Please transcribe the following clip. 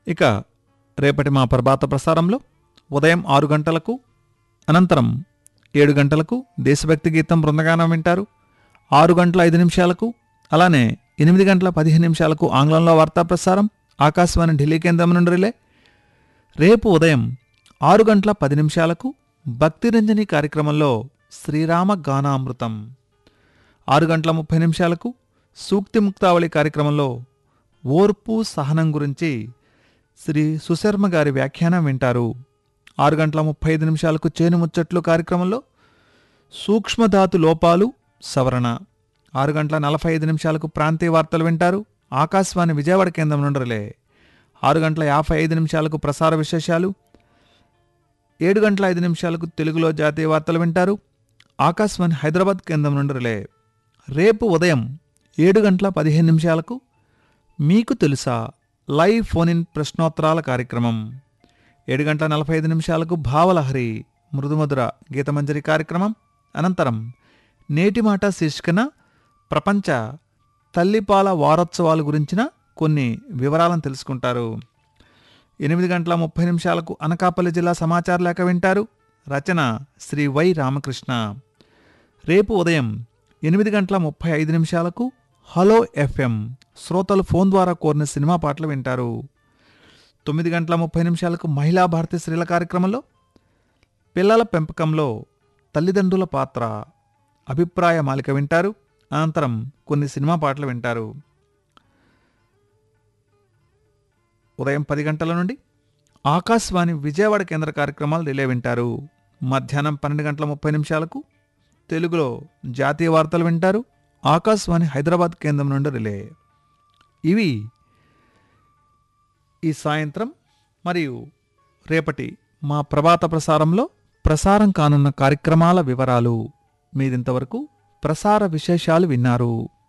ఇక రేపటి మా ప్రభాత ప్రసారంలో ఉదయం ఆరు గంటలకు అనంతరం ఏడు గంటలకు దేశభక్తి గీతం బృందగానం వింటారు ఆరు గంటల ఐదు నిమిషాలకు అలానే ఎనిమిది గంటల పదిహేను నిమిషాలకు ఆంగ్లంలో వార్తా ప్రసారం ఆకాశవాణి ఢిల్లీ కేంద్రం నుండి రిలే రేపు ఉదయం ఆరు గంటల పది నిమిషాలకు భక్తిరంజని కార్యక్రమంలో శ్రీరామ గానామృతం ఆరు గంటల ముప్పై నిమిషాలకు సూక్తి ముక్తావళి కార్యక్రమంలో ఓర్పు సహనం గురించి శ్రీ సుశర్మ గారి వ్యాఖ్యానం వింటారు ఆరు గంటల ముప్పై ఐదు నిమిషాలకు చేను ముచ్చట్లు కార్యక్రమంలో సూక్ష్మధాతు లోపాలు సవరణ ఆరు గంటల నలభై ఐదు నిమిషాలకు ప్రాంతీయ వార్తలు వింటారు ఆకాశవాణి విజయవాడ కేంద్రం నుండి రిలే ఆరు గంటల యాభై ఐదు నిమిషాలకు ప్రసార విశేషాలు ఏడు గంటల ఐదు నిమిషాలకు తెలుగులో జాతీయ వార్తలు వింటారు ఆకాశవాణి హైదరాబాద్ కేంద్రం నుండి రిలే రేపు ఉదయం ఏడు గంటల పదిహేను నిమిషాలకు మీకు తెలుసా లైవ్ ఫోన్ ఇన్ ప్రశ్నోత్తరాల కార్యక్రమం ఏడు గంటల నలభై ఐదు నిమిషాలకు భావలహరి మృదుమధుర గీతమంజరి కార్యక్రమం అనంతరం నేటి మాట శీర్షికన ప్రపంచ తల్లిపాల వారోత్సవాల గురించిన కొన్ని వివరాలను తెలుసుకుంటారు ఎనిమిది గంటల ముప్పై నిమిషాలకు అనకాపల్లి జిల్లా సమాచార లేఖ వింటారు రచన శ్రీ వై రామకృష్ణ రేపు ఉదయం ఎనిమిది గంటల ముప్పై ఐదు నిమిషాలకు హలో ఎఫ్ఎం శ్రోతలు ఫోన్ ద్వారా కోరిన సినిమా పాటలు వింటారు తొమ్మిది గంటల ముప్పై నిమిషాలకు మహిళా భారతి స్త్రీల కార్యక్రమంలో పిల్లల పెంపకంలో తల్లిదండ్రుల పాత్ర అభిప్రాయ మాలిక వింటారు అనంతరం కొన్ని సినిమా పాటలు వింటారు ఉదయం పది గంటల నుండి ఆకాశవాణి విజయవాడ కేంద్ర కార్యక్రమాలు రిలే వింటారు మధ్యాహ్నం పన్నెండు గంటల ముప్పై నిమిషాలకు తెలుగులో జాతీయ వార్తలు వింటారు ఆకాశవాణి హైదరాబాద్ కేంద్రం నుండి రిలే ఇవి ఈ సాయంత్రం మరియు రేపటి మా ప్రభాత ప్రసారంలో ప్రసారం కానున్న కార్యక్రమాల వివరాలు మీరింతవరకు ప్రసార విశేషాలు విన్నారు